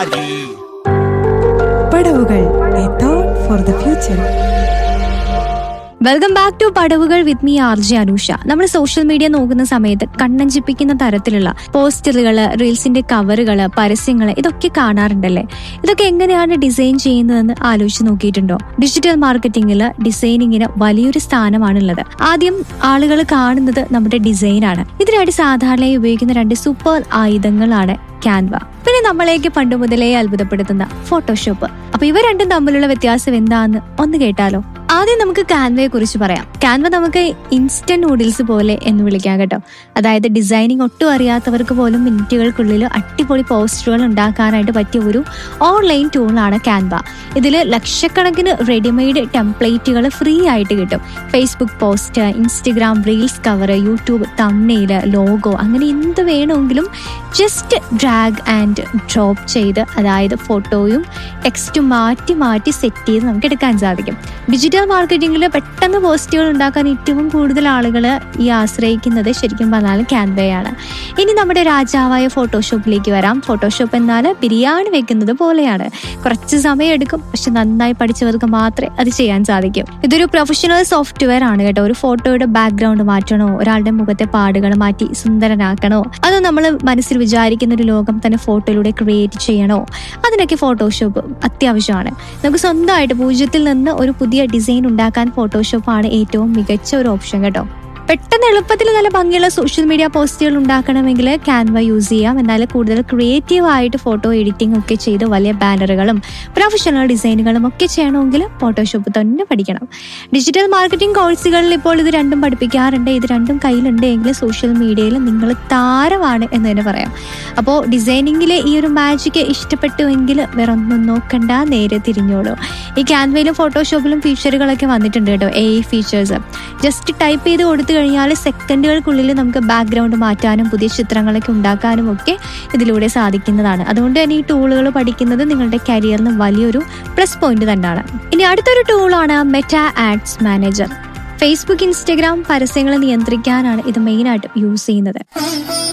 parry Padavukal a thought for the future welcome back to Padavukal with me R J Anusha നമ്മൾ social media നോക്കുന്ന സമയത്ത് കണ്ണഞ്ചിപ്പിക്കുന്ന തരത്തിലുള്ള പോസ്റ്ററുകള് റീൽസിന്റെ കവറുകള് പരസ്യങ്ങള് ഇതൊക്കെ കാണാറുണ്ടല്ലേ ഇതൊക്കെ എങ്ങനെയാണ് ഡിസൈൻ ചെയ്യുന്നതെന്ന് ആലോചിച്ച് നോക്കിയിട്ടുണ്ടോ ഡിജിറ്റൽ മാർക്കറ്റിംഗിൽ ഡിസൈനിങ്ങിന് വലിയൊരു സ്ഥാനമാണുള്ളത് ആദ്യം ആളുകൾ കാണുന്നത് നമ്മുടെ ഡിസൈനാണ് ഇതിനായിട്ട് സാധാരണയായി ഉപയോഗിക്കുന്ന രണ്ട് സൂപ്പർ ആയുധങ്ങളാണ് ക്യാൻവ പിന്നെ നമ്മളേക്ക് പണ്ട് മുതലേ അത്ഭുതപ്പെടുത്തുന്ന ഫോട്ടോഷോപ്പ് അപ്പൊ ഇവ രണ്ടും തമ്മിലുള്ള വ്യത്യാസം എന്താന്ന് ഒന്ന് കേട്ടാലോ ആദ്യം നമുക്ക് കാൻവയെ കുറിച്ച് പറയാം കാൻവ നമുക്ക് ഇൻസ്റ്റന്റ് നൂഡിൽസ് പോലെ എന്ന് വിളിക്കാം കേട്ടോ അതായത് ഡിസൈനിങ് ഒട്ടും അറിയാത്തവർക്ക് പോലും മിനിറ്റുകൾക്കുള്ളിൽ അടിപൊളി പോസ്റ്ററുകൾ ഉണ്ടാക്കാനായിട്ട് പറ്റിയ ഒരു ഓൺലൈൻ ടൂളാണ് കാൻവ ഇതിൽ ലക്ഷക്കണക്കിന് റെഡിമെയ്ഡ് ടെംപ്ലേറ്റുകൾ ഫ്രീ ആയിട്ട് കിട്ടും Facebook post Instagram reels cover YouTube തമ്മനെയില് ലോഗോ അങ്ങനെ എന്ത് വേണമെങ്കിലും ജസ്റ്റ് ഡ്രാഗ് ആൻഡ് ഡ്രോപ്പ് ചെയ്ത് അതായത് ഫോട്ടോയും ടെക്സ്റ്റും മാറ്റി മാറ്റി സെറ്റ് ചെയ്ത് നമുക്ക് എടുക്കാൻ സാധിക്കും ഡിജിറ്റൽ മാർക്കറ്റിംഗിൽ പെട്ടെന്ന് പോസ്റ്റുകൾ ഉണ്ടാക്കാൻ ഏറ്റവും കൂടുതൽ ആളുകൾ ഈ ആശ്രയിക്കുന്നത് ശരിക്കും പറഞ്ഞാൽ ക്യാൻവയാണ് ഇനി നമ്മുടെ രാജാവായ ഫോട്ടോഷോപ്പിലേക്ക് വരാം ഫോട്ടോഷോപ്പ് എന്നാൽ ബിരിയാണി വെക്കുന്നത് പോലെയാണ് കുറച്ച് സമയം എടുക്കും പക്ഷെ നന്നായി പഠിച്ചവർക്ക് മാത്രമേ അത് ചെയ്യാൻ സാധിക്കൂ ഇതൊരു പ്രൊഫഷണൽ സോഫ്റ്റ്വെയർ ആണ് കേട്ടോ ഒരു ഫോട്ടോയുടെ ബാക്ക്ഗ്രൗണ്ട് മാറ്റണോ ഒരാളുടെ മുഖത്തെ പാടുകൾ മാറ്റി സുന്ദരനാക്കണോ അതോ നമ്മൾ മനസ്സിൽ വിചാരിക്കുന്ന ഒരു ലോകം തന്നെ ഫോട്ടോയിലൂടെ ക്രിയേറ്റ് ചെയ്യണോ അതിനൊക്കെ ഫോട്ടോഷോപ്പ് അത്യാവശ്യമാണ് നമുക്ക് സ്വന്തമായിട്ട് പൂജ്യത്തിൽ നിന്ന് ഒരു പുതിയ ഡിസൈൻ ഉണ്ടാക്കാൻ ഫോട്ടോഷോപ്പാണ് ഏറ്റവും മികച്ച ഒരു ഓപ്ഷൻ കേട്ടോ പെട്ടെന്ന് എളുപ്പത്തിൽ നല്ല ഭംഗിയുള്ള സോഷ്യൽ മീഡിയ പോസ്റ്റുകൾ ഉണ്ടാക്കണമെങ്കിൽ ക്യാൻവ യൂസ് ചെയ്യാം എന്നാൽ കൂടുതൽ ക്രിയേറ്റീവ് ആയിട്ട് ഫോട്ടോ എഡിറ്റിംഗ് ഒക്കെ ചെയ്ത് വലിയ ബാനറുകളും പ്രൊഫഷണൽ ഡിസൈനുകളും ഒക്കെ ചെയ്യണമെങ്കിൽ ഫോട്ടോഷോപ്പ് തന്നെ പഠിക്കണം ഡിജിറ്റൽ മാർക്കറ്റിംഗ് കോഴ്സുകളിൽ ഇപ്പോൾ ഇത് രണ്ടും പഠിപ്പിക്കാറുണ്ട് ഇത് രണ്ടും കയ്യിലുണ്ട് എങ്കിൽ സോഷ്യൽ മീഡിയയിൽ നിങ്ങൾ താരമാണ് എന്ന് തന്നെ പറയാം അപ്പോൾ ഡിസൈനിങ്ങിലെ ഈ ഒരു മാജിക്ക് ഇഷ്ടപ്പെട്ടുവെങ്കിൽ വേറെ ഒന്നും നോക്കണ്ട നേരെ തിരിഞ്ഞോളൂ ഈ ക്യാൻവയിലും ഫോട്ടോഷോപ്പിലും ഫീച്ചറുകളൊക്കെ വന്നിട്ടുണ്ട് കേട്ടോ എ ഫീച്ചേഴ്സ് ജസ്റ്റ് ടൈപ്പ് ചെയ്ത് കൊടുത്തു കഴിഞ്ഞാൽ സെക്കൻഡുകൾക്കുള്ളിൽ നമുക്ക് ബാക്ക്ഗ്രൗണ്ട് മാറ്റാനും പുതിയ ചിത്രങ്ങളൊക്കെ ഉണ്ടാക്കാനും ഒക്കെ ഇതിലൂടെ സാധിക്കുന്നതാണ് അതുകൊണ്ട് തന്നെ ഈ ടൂളുകൾ പഠിക്കുന്നത് നിങ്ങളുടെ കരിയറിന് വലിയൊരു പ്ലസ് പോയിന്റ് തന്നെയാണ് ഇനി അടുത്തൊരു ടൂളാണ് Meta ads manager Facebook Instagram പരസ്യങ്ങൾ നിയന്ത്രിക്കാനാണ് ഇത് മെയിനായിട്ട് യൂസ് ചെയ്യുന്നത്